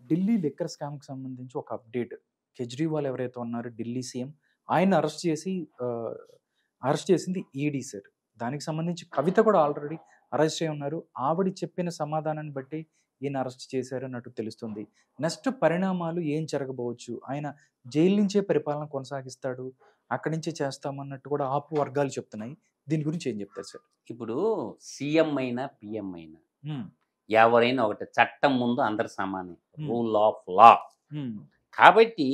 Delhi liquor స్కామ్కి సంబంధించి ఒక update Kejriwal ఎవరైతే ఉన్నారో ఢిల్లీ సీఎం ఆయన అరెస్ట్ చేసి అరెస్ట్ చేసింది ఈడీ సార్ దానికి సంబంధించి కవిత కూడా ఆల్రెడీ అరెస్ట్ అయి ఉన్నారు ఆవిడ చెప్పిన సమాధానాన్ని బట్టి ఈయన అరెస్ట్ చేశారు అన్నట్టు తెలుస్తుంది నెక్స్ట్ పరిణామాలు ఏం జరగబోవచ్చు ఆయన జైలు నుంచే పరిపాలన కొనసాగిస్తాడు అక్కడి నుంచే చేస్తామన్నట్టు కూడా ఆపు వర్గాలు చెప్తున్నాయి దీని గురించి ఏం చెప్తారు సార్ ఇప్పుడు సీఎం అయినా పిఎం అయినా ఉమ్, ఎవరైనా ఒకటి చట్టం ముందు అందరు సమానం Hmm. Rule of law um, కాబట్టి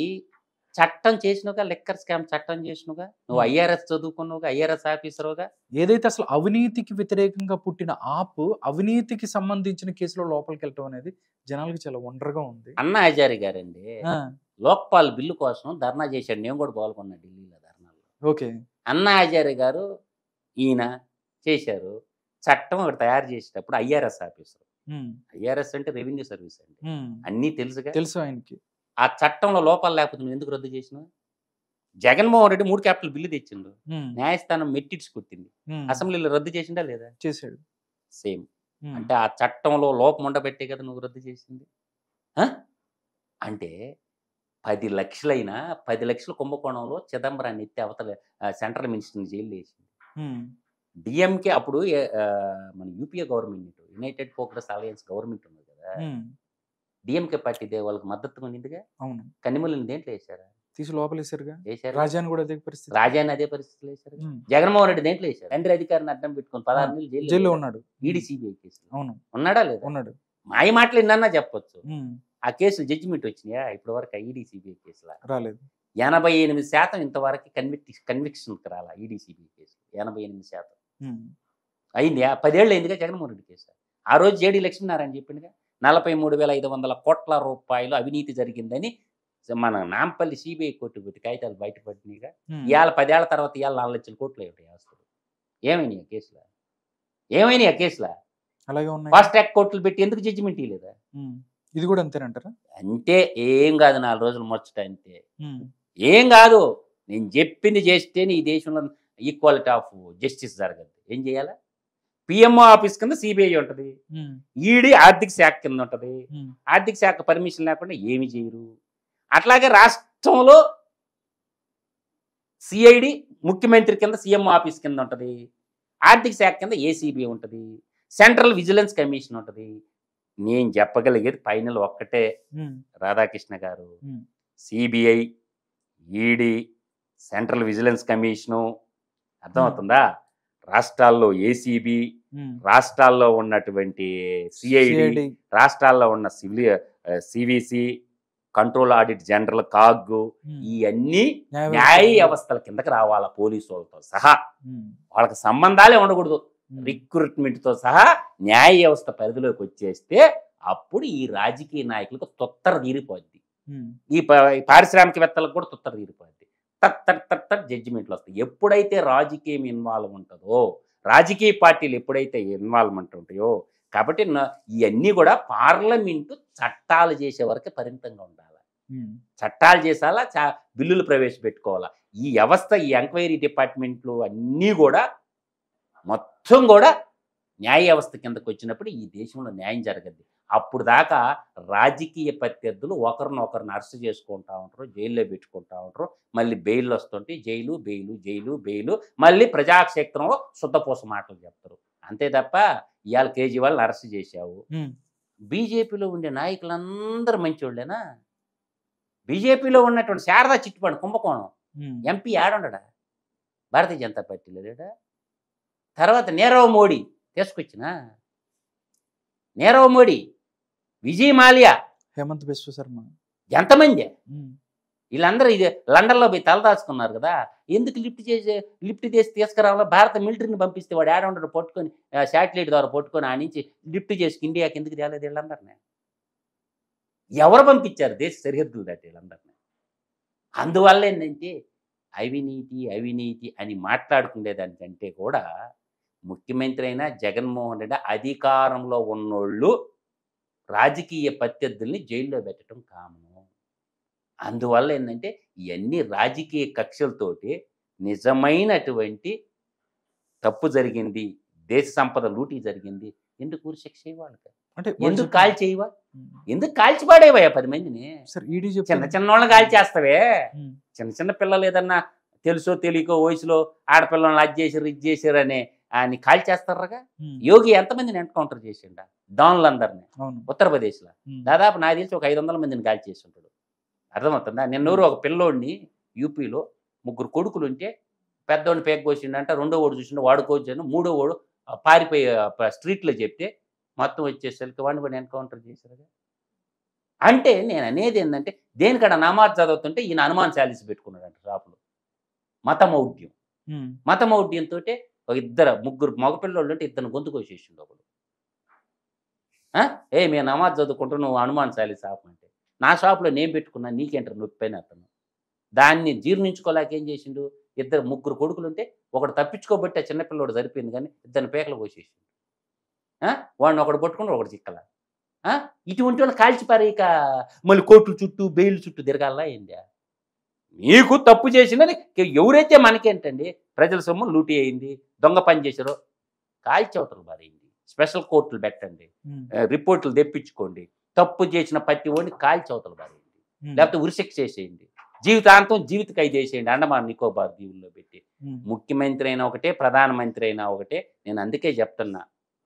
చట్టం చేసినవుగా లెక్కర్ స్కామ్ చట్టం చేసినవుగా నువ్వు Hmm. ఐఆర్ఎస్ చదువుకున్నావుగా ఐఆర్ఎస్ ఆఫీసరుగా ఏదైతే అసలు అవినీతికి వ్యతిరేకంగా పుట్టిన ఆపు అవినీతికి సంబంధించిన కేసులో లోపలికి వెళ్ళటం అనేది జనాలకు చాలా ఒంటరిగా ఉంది అన్నా హజారి గారండి ఆ, లోక్పాల్ బిల్లు కోసం ధర్నా చేశాడు నేను కూడా పాల్గొన్నా ఢిల్లీలో ధర్నాలో ఓకే అన్నా హజారి గారు ఈయన చేశారు చట్టం ఒకటి తయారు చేసేటప్పుడు ఐఆర్ఎస్ ఆఫీసర్ ఉమ్, ఐఆర్ఎస్ అంటే రెవెన్యూ సర్వీస్ అండి ఉమ్, అన్నీ తెలుసుగా తెలుసు ఆయనకి ఆ చట్టంలో లోపాలు లేకపోతే నువ్వు ఎందుకు రద్దు చేసినావు జగన్మోహన్ రెడ్డి మూడు క్యాపిటల్ బిల్లు తెచ్చిండు ఉమ్, న్యాయస్థానం మెట్టిట్స్ కొట్టింది ఉమ్, అసెంబ్లీలో రద్దు చేసిందా లేదా చేశాడు సేమ్ ఉమ్, అంటే ఆ చట్టంలో లోపం ఉండబట్టే కదా నువ్వు రద్దు చేసింది ఆ? అంటే పది లక్షలైనా పది లక్షల కుంభకోణంలో చిదంబరాన్ని ఎత్తి అవతల ఆ, సెంట్రల్ మినిస్టర్ని జైలు వేసింది ఉమ్, డిఎంకే అప్పుడు ఏ- ఆ, మన UPA government united progressive alliance government ఉంది కదా ఉమ్, డిఎంకే పార్టీ దే వాళ్ళకి మద్దతు ఉండిందిగా అవును కన్నిమల్ని దేంట్లో వేశారా తీసి లోపలేశారుగా వేశారు రాజాని కూడా అదే పరిస్థితి రాజాని అదే పరిస్థితులు వేశారు ఉమ్, జగన్మోహన్ రెడ్డి దేంట్లో వేశారు తండ్రి అధికారిని అడ్డం పెట్టుకొని పదహారు ఆ, నెలలు జైల్లో జైల్లో ఉన్నాడు ఈడీ సిబిఐ కేసులో అవును ఉన్నాడా లేదా ఉన్నాడు మాయ మాటలు ఎన్నన్నా చెప్పొచ్చు ఉమ్, ఆ కేసులు జడ్జిమెంట్ వచ్చినాయా ఇప్పటి వరకు ఈడీ సిబిఐ కేసులా రాలేదు ఎనభై ఎనిమిది శాతం ఇంతవరకు కన్విక్ కన్విక్షన్కి రాలా ఈడీ సిబిఐ కేసులు ఎనభై ఎనిమిది శాతం ఉమ్, అయింది ఆ పదేళ్ళు అయిందిగా జగన్మోహన్ రెడ్డి కేసు ఆ రోజు జేడీ లక్ష్మీనారాయణ చెప్పిందిగా నలభై మూడు వేల ఐదు వందల కోట్ల రూపాయలు అవినీతి జరిగిందని మన నాంపల్లి సిబిఐ కోర్టు పెట్టి కాగితాలు బయటపడినాయిగా ఉమ్, ఇవాళ పదేళ్ల తర్వాత ఇవాళ నాలుగు లక్షల కోట్లు ఉంటాయి ఆస్తులు ఏమైనాయి ఆ కేసులో ఏమైనాయి ఆ కేసులో అలాగే ఉన్నాయి ఫాస్ట్ ట్రాక్ కోర్టులు పెట్టి ఎందుకు జడ్జిమెంట్ ఇవ్వలేదా ఉమ్, ఇది కూడా అంతేనంటారా అంటే ఏం కాదు నాలుగు రోజులు ముచ్చట అంతే ఉమ్, ఏం కాదు నేను చెప్పింది చేస్తే నీ దేశంలో ఈక్వాలిటీ ఆఫ్ జస్టిస్ జరగదు ఏం చేయాలా పిఎంఓ ఆఫీస్ కింద సిబిఐ ఉంటుంది ఉమ్, ఈడీ ఆర్థిక శాఖ కింద ఉంటుంది ఉమ్, ఆర్థిక శాఖ పర్మిషన్ లేకుండా ఏమి చేయరు అట్లాగే రాష్ట్రంలో సిఐడి ముఖ్యమంత్రి కింద సీఎం ఆఫీస్ కింద ఉంటుంది ఆర్థిక శాఖ కింద ఏసీబీ ఉంటుంది సెంట్రల్ విజిలెన్స్ కమిషన్ ఉంటుంది నేను చెప్పగలిగేది ఫైనల్ ఒక్కటే um, Radhakrishna garu um, CBI ED central vigilance commission అర్థమవుతుందా రాష్ట్రాల్లో ఏసీబీ ఉమ్. రాష్ట్రాల్లో ఉన్నటువంటి సిఐడి CID, రాష్ట్రాల్లో ఉన్న సివిలి CVC control audit general CAG um, ఇవన్నీ న్యాయ న్యాయ వ్యవస్థ. వ్యవస్థల కిందకి రావాలా పోలీసు వాళ్ళతో సహా ఉమ్, వాళ్ళకి సంబంధాలే ఉండకూడదు ఉమ్, రిక్రూట్మెంట్ తో సహా న్యాయ వ్యవస్థ పరిధిలోకి వచ్చేస్తే అప్పుడు ఈ రాజకీయ నాయకులకు తొత్తర తీరిపోద్ది ఉమ్, ఈ ప- ఈ పారిశ్రామికవేత్తలకు కూడా తొత్తర తీరిపోద్ది తట్ తట్ తట్ తట్ జడ్జిమెంట్లు వస్తాయి ఎప్పుడైతే రాజకీయం ఇన్వాల్వ్ ఉంటుందో రాజకీయ పార్టీలు ఎప్పుడైతే ఇన్వాల్వ్మెంట్ ఉంటాయో కాబట్టి నా- ఇవన్నీ కూడా పార్లమెంటు చట్టాలు చేసే వరకే పరిమితంగా ఉండాలి ఉమ్, చట్టాలు చేసాలా చా బిల్లులు ప్రవేశపెట్టుకోవాలా ఈ వ్యవస్థ ఈ ఎంక్వైరీ డిపార్ట్మెంట్లు అన్నీ కూడా మొత్తం కూడా న్యాయ వ్యవస్థ కిందకు వచ్చినప్పుడు ఈ దేశంలో న్యాయం జరగద్ది అప్పుడు దాకా రాజకీయ ప్రత్యర్థులు ఒకరినొకరిని అరెస్ట్ చేసుకుంటా ఉంటారు జైల్లో పెట్టుకుంటా ఉంటారు మళ్ళీ బెయిల్ వస్తుంటే జైలు బెయిలు జైలు బెయిలు మళ్ళీ ప్రజాక్షేత్రంలో శుద్ధపూస మాటలు చెప్తారు అంతే తప్ప ఇవాళ కేజ్రీవాల్ని అరెస్ట్ చేశావు ఉమ్, బీజేపీలో ఉండే నాయకులందరూ మంచోళ్ళేనా బీజేపీలో ఉన్నటువంటి శారదా చిట్టుపండు కుంభకోణం ఉమ్, ఎంపీ ఆడుండడా భారతీయ జనతా పార్టీలో లేడా తర్వాత నీరవ్ మోడీ తీసుకొచ్చిన నీరవ్ మోడీ విజయ్ మాల్యా హేమంత్ బిశ్వ శర్మ ఎంతమంది ఉమ్, వీళ్ళందరూ ఇది లండన్లో పోయి తలదాచుకున్నారు కదా ఎందుకు లిఫ్ట్ చేసి లిఫ్ట్ చేసి తీసుకురావాలో భారత మిలిటరీని పంపిస్తే వాడు ఏడ ఉండడు పట్టుకొని శాటిలైట్ ద్వారా పట్టుకొని ఆ నుంచి లిఫ్ట్ చేసి ఇండియాకి ఎందుకు తేలేదు వీళ్ళందరినీ ఎవరు పంపించారు దేశ సరిహద్దులు దాటి వీళ్ళందరినీ అందువల్ల ఏంటంటే అవినీతి అవినీతి అని మాట్లాడుకునేదానికంటే కూడా ముఖ్యమంత్రి అయినా జగన్మోహన్ రెడ్డి అధికారంలో ఉన్నోళ్ళు రాజకీయ ప్రత్యర్థుల్ని జైల్లో పెట్టడం కామను అందువల్ల ఏంటంటే ఇవన్నీ రాజకీయ కక్షలతోటి నిజమైనటువంటి తప్పు జరిగింది దేశ సంపద లూటీ జరిగింది ఎందుకు ఊరి శిక్ష ఇవ్వాలి అంటే ఎందుకు కాల్ చేయవా ఎందుకు కాల్చిపాడేవయ్యా పది మందిని సార్ ఈడీ చిన్న చెప్తారు చిన్న వాళ్ళని కాల్చేస్తావే చిన్న చిన్న పిల్లలు ఏదన్నా తెలుసో తెలియకో వయసులో ఆడపిల్లల్ని అది చేసారు ఇది చేసారు అని అని కాల్ చేస్తారుగా యోగి ఎంతమందిని ఎన్కౌంటర్ చేసిండ డాన్లందరినీ అవును ఉత్తరప్రదేశ్లో ఉమ్. దాదాపు నాకు తెలిసి ఒక ఐదు వందల మందిని కాల్ చేసి ఉంటాడు అర్థమవుతుందా నిన్నూరు ఒక పిల్లోడిని యూపీలో ముగ్గురు కొడుకులు ఉంటే పెద్దోడిని పేక కోసిండంట రెండో ఓడు చూసిండు వాడు కోసాను మూడో ఓడు ఆ, పారిపోయి ఆ, ప- స్ట్రీట్లో చెప్తే మొత్తం వచ్చేసరికి వాడిని కూడా ఎన్కౌంటర్ చేశారు అంటే నేను అనేది ఏంటంటే దేనికడ నమాజ్ చదువుతుంటే ఈయన హనుమాన్ చాలీస్ పెట్టుకున్నాడంట షాపులో మతమౌఢ్యం ఉమ్. మతమౌఢ్యంతో ఒక ఇద్దరు ముగ్గురు మగపిల్లోళ్ళు అంటే ఇద్దరు గొంతు కోసేసిండు ఒకడు ఆ? ఏ మేము నమాజ్ చదువుకుంటూ నువ్వు హనుమాన్ చాలీస్ ఆపమంటే నా షాప్లో నేను పెట్టుకున్నా నీకేంటారు నొప్పి పైన అతను దాన్ని జీర్ణించుకోలేక ఏం చేసిండు ఇద్దరు ముగ్గురు కొడుకులు ఉంటే ఒకడు తప్పించుకోబట్టి ఆ చిన్నపిల్లడు సరిపోయింది కానీ ఇద్దరిని పేకలు పోసేసిండు ఆ? వాడిని ఒకడు పట్టుకుని ఒకడు చిక్కల ఆ? ఇటువంటి వాళ్ళు కాల్చిపారేక మళ్ళీ కోర్టు చుట్టూ బెయిల్ చుట్టూ తిరగాలా ఏంది మీకు తప్పు చేసినది ఎవరైతే మనకేంటండి ప్రజల సొమ్ము లూటీ అయింది దొంగ పని చేశారో కాల్చవతలు బారైంది స్పెషల్ కోర్టులు పెట్టండి ఉమ్. ఆ, రిపోర్టులు తెప్పించుకోండి తప్పు చేసిన ప్రతి ఓడిని కాల్చవతలు బారైంది ఉమ్. లేకపోతే ఉరిశిక్ష చేసేయండి జీవితాంతం జీవిత ఖైదు చేసేయండి అండమాన్ నికోబార్ దీవుల్లో పెట్టి ఉమ్. ముఖ్యమంత్రి అయినా ఒకటే ప్రధానమంత్రి అయినా ఒకటే నేను అందుకే చెప్తున్నా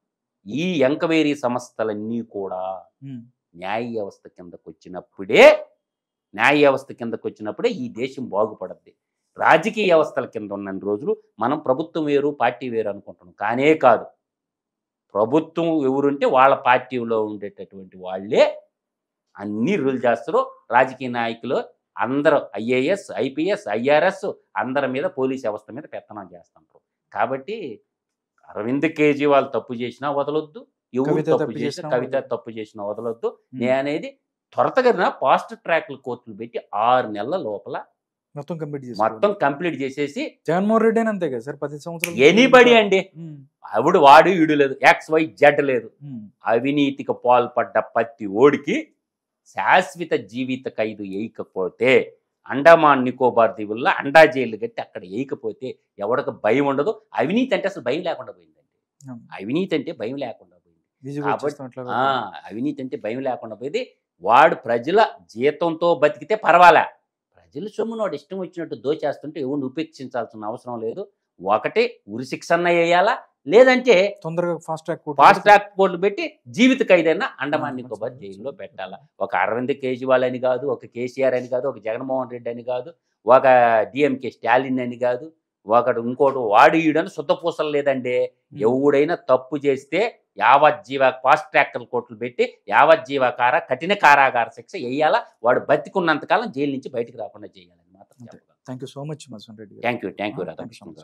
ఈ ఎంక్వైరీ సంస్థలన్నీ కూడా ఉమ్. న్యాయ వ్యవస్థ కిందకు వచ్చినప్పుడే న్యాయ వ్యవస్థ కిందకు వచ్చినప్పుడే ఈ దేశం బాగుపడద్ది రాజకీయ వ్యవస్థల కింద ఉన్న రోజులు మనం ప్రభుత్వం వేరు పార్టీ వేరు అనుకుంటున్నాం కానే కాదు ప్రభుత్వం ఎవరుంటే వాళ్ళ పార్టీలో ఉండేటటువంటి వాళ్ళే అన్ని రూల్ చేస్తారు రాజకీయ నాయకులు అందరూ ఐఏఎస్ ఐపీఎస్ ఐఆర్ఎస్ అందరి మీద పోలీస్ వ్యవస్థ మీద పెత్తనం చేస్తుంటారు కాబట్టి అరవింద్ కేజ్రీవాల్ తప్పు చేసినా వదలొద్దు ఎవరు కవిత తప్పు తప్పు చేసినా చేసినా కవిత వదలొద్దు. తప్పు చేసినా వదలొద్దు ఉమ్. నేను అనేది త్వరతగన ఫాస్ట్ ట్రాక్లు కోర్టులు పెట్టి ఆరు నెలల లోపల మొత్తం కంప్లీట్ చేసి మొత్తం కంప్లీట్ చేసేసి జగన్మోహన్ రెడ్డి అని అంతే కదా సార్ పది సంవత్సరాలు ఎనీబడి అండి ఉమ్. ఆవిడ వాడు ఈడు లేదు ఎక్స్ వై జెడ్ లేదు ఉమ్. అవినీతికి పాల్పడ్డ ప్రతి ఓడికి శాశ్వత జీవిత ఖైదు వేయకపోతే అండమాన్ నికోబార్ దీవుల్లో అండా జైలు కట్టి అక్కడ వేయకపోతే ఎవరికి భయం ఉండదు అవినీతి అంటే అసలు భయం లేకుండా పోయిందండి అవును. అవినీతి అంటే భయం లేకుండా పోయింది బీజేపీ కాబట్టి- వచ్చేస్తాం అట్లా ఆ, అవినీతి అంటే భయం లేకుండా పోయింది వాడు ప్రజల జీతంతో బతికితే పర్వాలే ప్రజల సొమ్మును వాడు ఇష్టం వచ్చినట్టు దోచేస్తుంటే ఎవరిని ఉపేక్షించాల్సిన అవసరం లేదు ఒకటి ఉరిశిక్ష అన్న వేయాలా లేదంటే తొందరగా fast track court fast track కోర్టులు పెట్టి జీవిత ఖైదైనా అండమాన్ ఆ, నికోబార్ మంచిది, జైల్లో మంచిది. పెట్టాలా ఒక అరవింద్ కేజ్రీవాల్ అని కాదు ఒక కేసీఆర్ అని కాదు ఒక జగన్మోహన్ రెడ్డి అని కాదు ఒక డిఎంకే స్టాలిన్ అని కాదు ఒకడు ఇంకోటి వాడు ఈడని శుద్ధపూసలు లేదండి ఎవడైనా తప్పు చేస్తే యావజ్జీవ ఫాస్ట్ ట్రాక్ కోర్టులు పెట్టి యావజ్జీవకార కఠిన కారాగార శిక్ష వేయాలా వాడు బతికున్నంతకాలం జైలు నుంచి బయటికి రాకుండా చేయాలని మాత్రం అంతే. చెప్పగలను థ్యాంక్ యూ సో మచ్ మసన్ Reddy garu thank you thank you Ah, thank you so Radhakrishna much. గారు